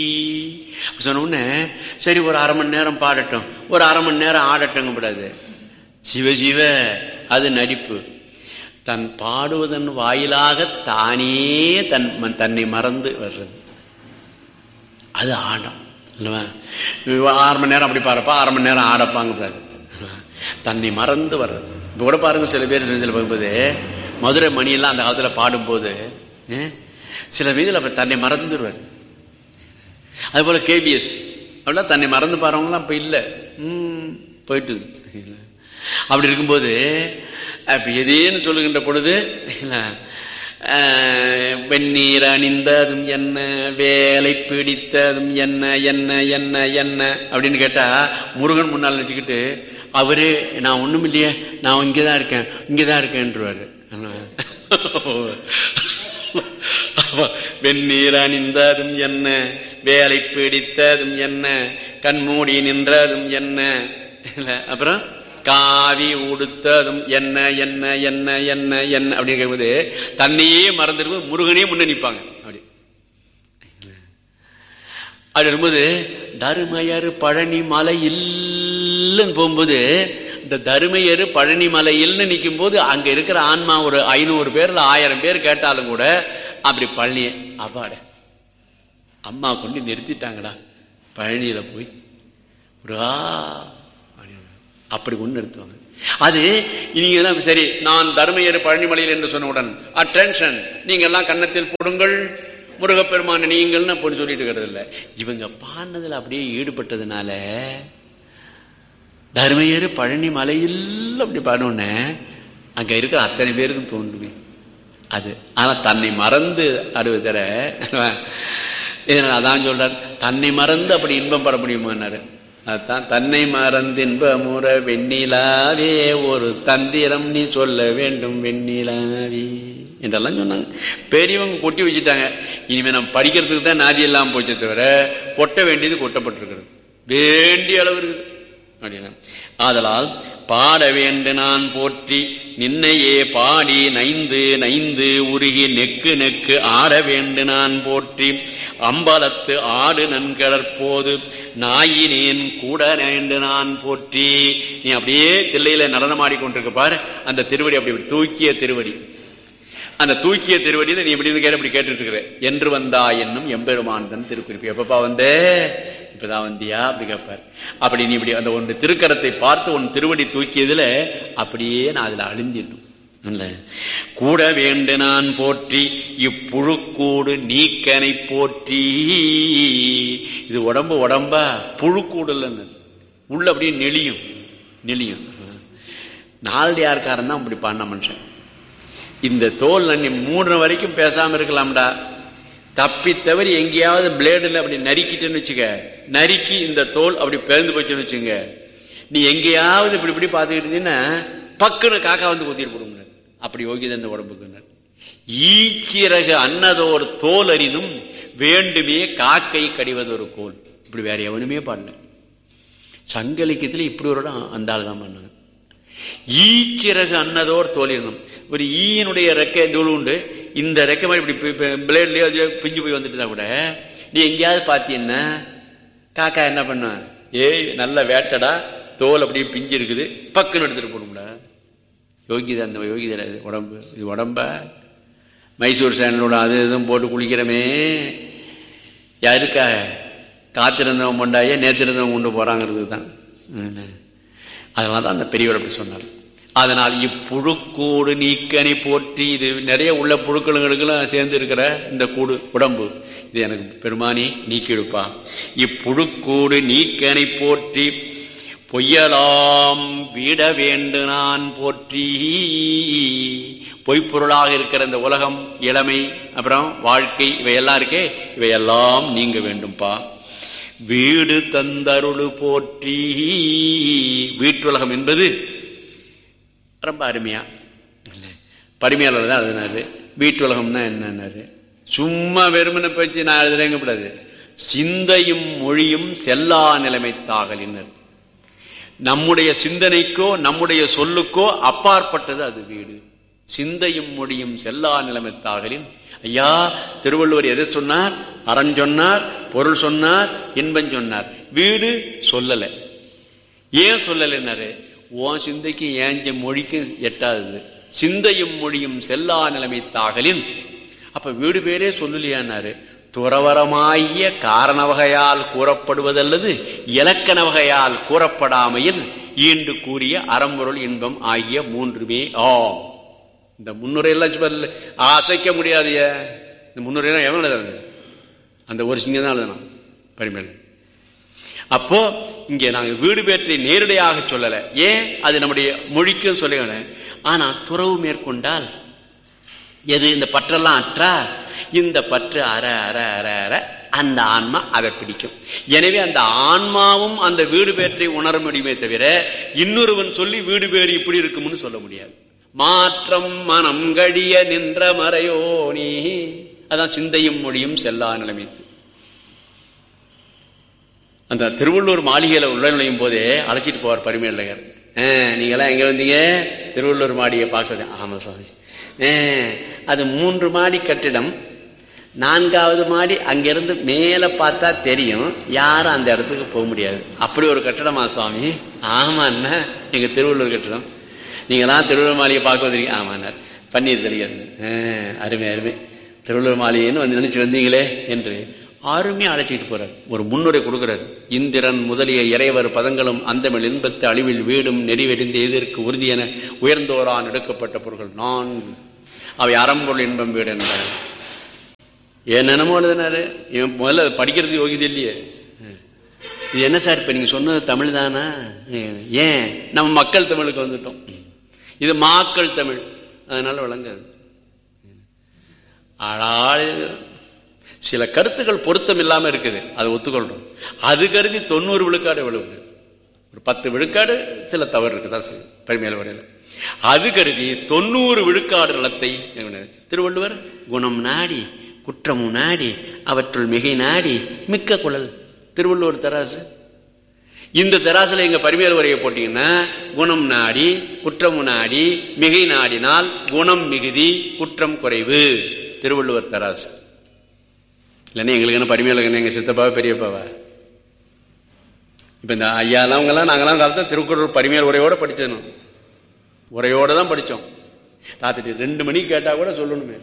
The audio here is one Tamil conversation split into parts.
சொன்ன உடனே சரி ஒரு அரை மணி நேரம் பாடட்டும் ஒரு அரை மணி நேரம் ஆடட்டும் கூடாது சிவ சிவ அது நடிப்பு தன் பாடுவதன் வாயிலாக தானே தன் தன்னை மறந்து வர்றது அது ஆடம் இல்லவா ஆறு மணி நேரம் அப்படி பாருப்பா அரை மணி நேரம் ஆடப்பாங்க கூடாது தன்னை மறந்து வர்றது இப்ப கூட பாருங்க சில பேர் சில பார்க்கும்போது மதுரை மணியெல்லாம் அந்த காலத்துல பாடும்போது அஹ், சில வீதியில் அப்ப தன்னை மறந்துடுவார் அது போல கேபிஎஸ் அப்படிலாம் தன்னை மறந்து பாருவங்களாம் இப்ப இல்லை ம், போயிட்டு அப்படி இருக்கும்போது அப்ப எதேன்னு சொல்லுகின்ற பொழுது இல்ல, ஆஹ், வெந்நீர் அணிந்ததும் என்ன வேலை பிடித்ததும் என்ன என்ன என்ன என்ன அப்படின்னு கேட்டா முருகன் முன்னால் நினைச்சுக்கிட்டு அவரு நான் ஒண்ணும் இல்லையே நான் இங்கதான் இருக்கேன் இங்கதான் இருக்கேன்ருவாரு வெந்நீர் அணிந்ததும் என்ன வேலை பிடித்ததும் என்ன கண்மூடி நின்றதும் என்ன இல்ல, அப்புறம் காவி உடுத்ததும் என்ன என்ன என்ன என்ன என்ன அப்படின்னு கேட்கும்போது தன்னையே மறந்துடும்போது முருகனே முன்ன நிற்பாங்க அப்படி அப்படி இருக்கும்போது தருமையரு பழனி மலை இல்லைன்னு போகும்போது இந்த தருமையரு பழனி மலை இல்லைன்னு நிற்கும் போது அங்க இருக்கிற ஆன்மா ஒரு ஐநூறு பேர்ல ஆயிரம் பேர் கேட்டாலும் கூட அப்படி பழனி அப்பாட அம்மா கொண்டு நிறுத்திட்டாங்கடா பழனியில போய் முருகா அப்படின்னு. அப்படி கொண்டு நிறுத்துவாங்க அது நீங்க தான் சரி நான் தர்மையர் பழனிமலையில் என்று சொன்னவுடன் அட்டென்ஷன் நீங்க எல்லாம் கன்னத்தில் போடுங்கள் முருகப்பெருமான நீங்கள்னு அப்படி சொல்லிட்டு இருக்கிறது இல்ல இவங்க பாடினதுல அப்படியே ஈடுபட்டதுனால தர்மையர் பழனி மலையில் அப்படி பாடணுன்னே அங்க இருக்கிற அத்தனை பேருக்கும் தோன்றுமே அது ஆனா தன்னை மறந்து அறுவது தர இதனால அதான் சொல்றார் தன்னை மறந்து அப்படி இன்பம் பெற முடியுமான்னாரு அதான் தன்னை மறந்து இன்பமுற வெண்ணிலாவே ஒரு தந்திரம் நீ சொல்ல வேண்டும் வெண்ணிலாவே என்றெல்லாம் சொன்னாங்க பெரியவங்க கொட்டி வச்சுட்டாங்க இனிமே நம்ம படிக்கிறதுக்கு தான் நாதி எல்லாம் போச்சே தவிர கொட்ட வேண்டியது கொட்டப்பட்டிருக்கிறது வேண்டிய அளவு இருக்குது அப்படின்னா ஆதலால் பாட வேண்டு நான் போற்றி நின்னையே பாடி நைந்து நைந்து உருகி நெக்கு நெக்கு ஆட வேண்டு நான் போற்றி அம்பலத்து ஆடு நன்கடற்போது நாயினேன் கூட நேண்டு நான் போற்றி நீ அப்படியே தில்லையில நடனமாடி கொண்டிருக்க பாரு அந்த திருவடி அப்படி இப்படி தூக்கிய திருவடி அந்த தூக்கிய திருவடியில நீ இப்படி கேட்டு அப்படி கேட்டுட்டு இருக்கிற என்று வந்தா என்னும் எம்பெருமான் தன் திருக்குறிப்பு எப்பப்பா வந்தே இப்பதான் வந்தியா அப்படி கேட்பார் அப்படி நீ இப்படி அந்த ஒன்று திருக்கரத்தை பார்த்து உன் திருவடி தூக்கியதுல அப்படியே நான் அதுல அழிஞ்சிடணும் இல்ல கூட வேண்டு நான் போற்றி இப்புழுக்கூடு நீக்கனை போற்றி இது உடம்பு உடம்பா புழுக்கூடு இல்லைன்னு உள்ள அப்படியே நெளியும் நெளியும் நாலடியார்காரன் தான் அப்படி பண்ண மனுஷன் இந்த தோல் நீ மூணு வரைக்கும் பேசாம இருக்கலாம்டா தப்பி தவறி எங்கேயாவது பிளேடுல அப்படி நறுக்கிட்டுன்னு வச்சுக்க நறுக்கி இந்த தோல் அப்படி பிறந்து போச்சுன்னு வச்சுங்க நீ எங்கேயாவது இப்படி இப்படி பார்த்துக்கிட்டு இருந்தீங்கன்னா பக்குன்னு காக்கா வந்து குத்திட்டு போடுங்க அப்படி யோகித இந்த உடம்புக்கு ஈச்சிறகு அன்னதோர் தோல் அறினும் வேண்டுமே காக்கை கடிவதொரு கோல் இப்படி வேற எவனுமே பாடல சங்கலிக்கத்துல இப்படி ஒரு இடம் அந்த ஆள் தான் பண்ணாங்க ஈச்சிறகு அன்னதோர் தோலினும் ஒரு ஈயினுடைய ரெக்கை தூள் உண்டு இந்த ரெக்கை மாதிரி இப்படி பிளேட்லயோ அதுலயோ பிஞ்சு போய் வந்துட்டுனா கூட நீ எங்கேயாவது பார்த்தீங்கன்னா காக்கா என்ன பண்ண ஏய் நல்ல வேட்டடா தோல் அப்படியே பிஞ்சு இருக்குது பக்குன்னு எடுத்துட்டு போகணும்டா யோகிதா அந்த யோகிதா இது உடம்பு இது உடம்ப மைசூர் சேனலோட அது இதுவும் போட்டு குளிக்கிறமே யாருக்காக காத்திருந்தவன் கொண்டாயே நேத்திருந்தவன் கொண்டு போறாங்கிறது தான் அதனால தான் அந்த பெரியவர் அப்படி சொன்னார் அதனால் இப்புழுக்கூடு நீக்கனை போற்றி இது நிறைய உள்ள புழுக்களுங்களுக்கெல்லாம் சேர்ந்து இருக்கிற இந்த கூடு உடம்பு இது எனக்கு பெருமானி நீக்கிடுப்பா இப்புழுக்கூடு நீக்கனை போற்றி பொய்யலாம் விட வேண்டு நான் போற்றி பொய்ப்பொருளாக இருக்கிற இந்த உலகம் இளமை அப்புறம் வாழ்க்கை இவையெல்லாம் இருக்கே இவையெல்லாம் நீங்க வேண்டும்பா வீடு தந்தருளு போற்றி வீட்டுலகம் என்பது ரொம்ப அருமையா பரிமையாளர் தான் எழுதினாரு வீட்டுலகம்னா என்னன்னாரு சும்மா வெறுமனை பேச்சு நான் எழுதுறேங்க கூடாது சிந்தையும் மொழியும் செல்லா நிலைமை தாகலினர் நம்முடைய சிந்தனைக்கோ நம்முடைய சொல்லுக்கோ அப்பாற்பட்டது அது வீடு சிந்தையும் மொழியும் செல்லா நிலைமைத்தாகலின் ஐயா திருவள்ளுவர் எதை சொன்னார் அறம் சொன்னார் பொருள் சொன்னார் இன்பம் சொன்னார் வீடு சொல்லல ஏன் சொல்லலைன்னாரு உன் சிந்தைக்கு ஏஞ்ச மொழிக்கு எட்டாதது சிந்தையும் மொழியும் செல்லா நிலைமைத்தாகலின் அப்ப வீடு பேரே சொல்லலையானாரு துறவரமாகிய காரண வகையால் கூறப்படுவதல்லது இலக்கண வகையால் கூறப்படாமையில் ஈண்டு கூறிய அறம்பொருள் இன்பம் ஆகிய மூன்றுமே ஆம் இந்த முன்னுரையெல்லாம் சொல்லல அசைக்க முடியாதைய இந்த முன்னுரையெல்லாம் எவன் எழுதுறது அந்த ஒரு சிங்கம் தான் எழுதணும் பரிமேல் அப்போ இங்கே நாங்க வீடு பேற்றை நேரடியாக சொல்லல ஏன் அது நம்முடைய மொழிக்கும் சொல்ல ஆனா துறவு மேற்கொண்டால் எது இந்த பற்றெல்லாம் அற்றா இந்த பற்று அற அற அற அற அந்த ஆன்மா அதை பிடிக்கும் எனவே அந்த ஆன்மாவும் அந்த வீடு பேற்றை உணர முடியுமே தவிர இன்னொருவன் சொல்லி வீடு பேறு இப்படி இருக்கும்னு சொல்ல முடியாது மாற்றம் மனம் கடிய நின்ற மறையோனி அதான் சிந்தையும் மொழியும் செல்லா நிலைமைத்து அந்த திருவள்ளூர் மாளிகையில உள்ள நுழையும் போதே அழைச்சிட்டு போவார் பரிமையழகர் நீங்களாம் எங்க வந்தீங்க திருவள்ளூர் மாடியை பார்க்கறது ஆமா சாமி அது மூன்று மாடி கட்டிடம் நான்காவது மாடி அங்கிருந்து மேல பார்த்தா தெரியும் யாரும் அந்த இடத்துக்கு போக முடியாது அப்படி ஒரு கட்டடமா சுவாமி ஆமா அண்ணா எங்க திருவள்ளூர் கட்டடம் நீங்களாம் திருவள்ளூர் மாளிகை பார்க்க வந்திருக்கீங்க ஆமாண்ணார் பன்னீர் தெரியாது அருமை அருமை திருவள்ளூர் மாளிகைன்னு வந்து நினைச்சு வந்தீங்களே என்று அருமையா அழைச்சிட்டு போறார் ஒரு முன்னுரை கொடுக்கிறார் இந்திரன் முதலிய இறைவர் பதங்களும் அந்தமிழ் இன்பத்து அழிவில் வீடும் நெறிவெறிந்து எதிர்க்கு உறுதியென உயர்ந்தோரான் எடுக்கப்பட்ட பொருள்கள் நான் அவை அறம்பொருள் இன்பம் வீடு என்றார் என்னென்னமோ எழுதினாரு இவன் முதல்ல படிக்கிறது யோகிது இல்லையே இது என்ன சார் இப்ப நீங்க சொன்னது தமிழ் தானா ஏன் நம்ம மக்கள் தமிழுக்கு வந்துட்டோம் இது மாக்கள் தமிழ் அதனால விளங்காது ஆளாள் சில கருத்துக்கள் பொருத்தம் இல்லாம இருக்குது அதை ஒத்துக்கொள்றோம் அது கருதி தொண்ணூறு விழுக்காடு விழுவுது ஒரு பத்து விழுக்காடு சில தவறு இருக்குதான் செய்யும் பெருமையில வரையில அது கருதி தொண்ணூறு விழுக்காடு நலத்தை திருவள்ளுவர் குணம் நாடி குற்றமும் நாடி அவற்றுள் மிகை நாடி மிக்க குழல் திருவள்ளுவர் தராசு இந்த தராசுல எங்க பரிமையல் உரையை போட்டீங்கன்னா குணம் நாடி குற்றம் நாடி மிகை நாடினால் குணம் மிகுதி குற்றம் குறைவு திருவள்ளுவர் தராசு இல்லைன்னா எங்களுக்கு என்ன பரிமையல் எங்க சித்தப்பாவா பெரியப்பாவா இப்ப இந்த ஐயாலாம் அவங்கெல்லாம் நாங்கெல்லாம் காலத்தை திருக்குறள் பரிமையல் உரையோட படிச்சோம் உரையோட தான் படிச்சோம் ராத்திரி ரெண்டு மணிக்கு கேட்டா கூட சொல்லணுமே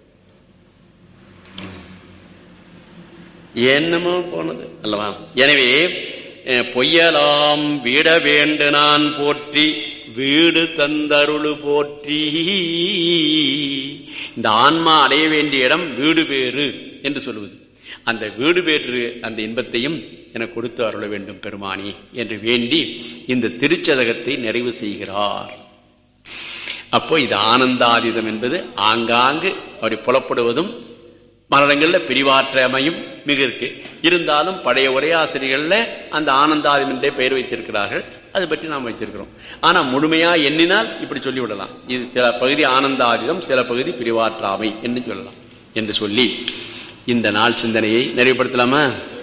என்னமோ போனது அல்லவா எனவே பொய்யலாம் விட வேண்டு நான் போற்றி வீடு தந்தருளு போற்றி இந்த ஆன்மா அடைய வேண்டிய இடம் வீடு பேறு என்று சொல்லுவது அந்த வீடு பேற்று அந்த இன்பத்தையும் எனக்கு கொடுத்து அருள வேண்டும் பெருமானி என்று வேண்டி இந்த திருச்சதகத்தை நிறைவு செய்கிறார் அப்போ இது ஆனந்தாதீதம் என்பது ஆங்காங்கு அப்படி புலப்படுவதும் மரணங்கள்ல பிரிவாற்றமையும் மிக இருக்கு இருந்தாலும் பழைய உரையாசிரியர்கள்ல அந்த ஆனந்தாதம் என்றே பெயர் வைத்திருக்கிறார்கள் அது பற்றி நாம் வச்சிருக்கிறோம் ஆனா முழுமையா எண்ணினால் இப்படி சொல்லிவிடலாம் இது சில பகுதி ஆனந்தாதிதம் சில பகுதி பிரிவாற்றாமை என்று சொல்லலாம் என்று சொல்லி இந்த நாள் சிந்தனையை நிறைவுபடுத்தலாமா